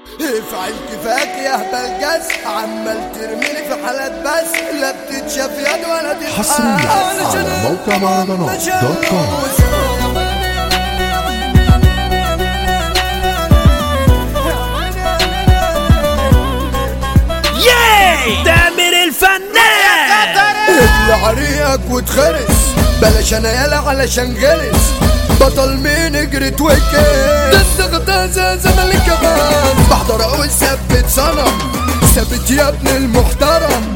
افعل كفاك يا هبل جس عمال ترميني في حالات بس لا بتتشاف يد ولا تتحس حصريا على موقع مهرجانات دوت كوم ياي تامر الفنان ابلع ريقك وتخرس بلاش انا يلا علشان غلس بطل مين اجري وكيس تصدق تازازة ملك كمان بحضر اقول ثبت صنم ثبت يا ابن المحترم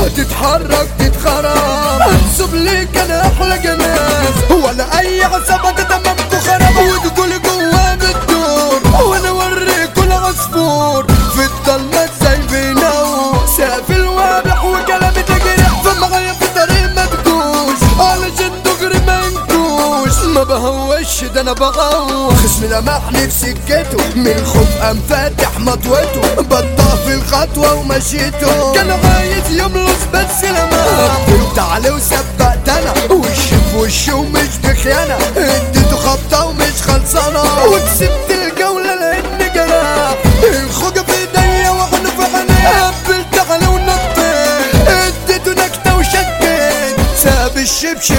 هتتحرك تتخرم انسب ليك انا احلى جناس ولا اي عصابة تتممكوا خرب وتقول جوا بتدور وانا اوريكوا العصفور في الضلمة ازاي بينور سافل واضح وكلامي تجرح فمعايا في طريق ما تجوش علشان دغري ما نجوش ما بهوش ده انا بغوش خصمي لمحني في سكته من الخوف قام فاتح مطوته بطأ في الخطوة ومشيته كان عايز يملص بس لما قلت عليه وسبقت انا وش في وشه ومش بخيانة اديته خبطة ومش خلصانة وكسبت الجولة لاني جناح الخوجة في ايديا واحنا في عينيه قبلت عليه ونطيت اديته نكتة وشديت ساب الشبشب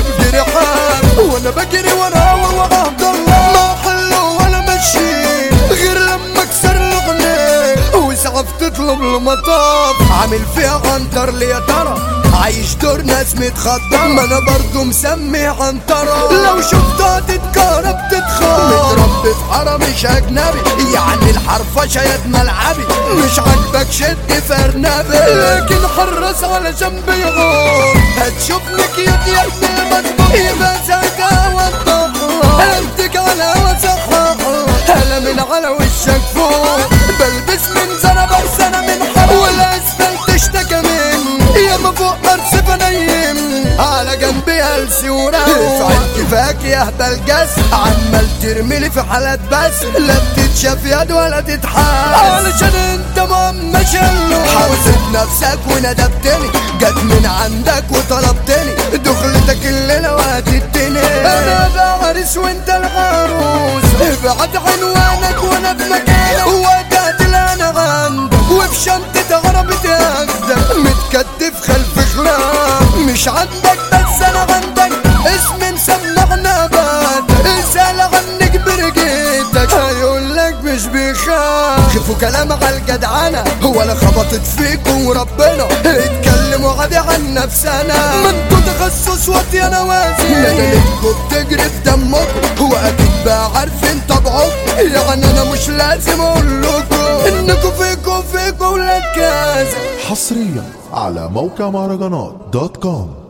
جرحان وانا بجري وراه وعبد الله ما حله ولا ماشي غير لما اكسر الاغنية واسعف تطلب له مطاف عامل فيها عنتر لي يا ترى عايش دور ناس متخدر ما انا برضه مسمي عنترة لو شفتها تتكهرب تتخاف متربي في حرم مش اجنبي يعني الحرفشة يد ملعبي مش عاجبك شد في ارنبي لكن حرص على جنب يغور هتشوفني كيوت يا ابن المدبوح يبقى ساعتها والضحى هديك على وسحة هلا من على وشك فوق بلبس من زرع برسنة من حرب والاسفلت اشتكى مني يا ما فوق ارسف نايم على جنبي هلسي وراو افعل كفاك يا هبل جس عمال ترميلي في حالات بس لا بتتشاف يد ولا تتحس علشان انت ماما شلو حوزت نفسك وندبتني جت من عندك وطلبتني دخلتك الليلة وهتديني انا بعرس وانت العروس ابعت عنوانك وانا في مكانك وقتها انا عندك وفي شنطة عربي اخدك متكتف خلف خلاف مش عندك بس انا عندك اسم مسمعنا بعد اسأل عنك برجيتك هيقول لك مش بيخاف شوفوا كلام على الجدعنة هو انا خبطت فيكم وربنا اتكلموا عادي عن نفسنا ما انتوا تخصص وطي انا وازي مدنكوا بتجري في دمكم هو اكيد بقى عارفين طبعكم يعني انا مش لازم اقول لكم انكم فيكم فيكم ولاد كذا حصريا على موقع مهرجانات دوت كوم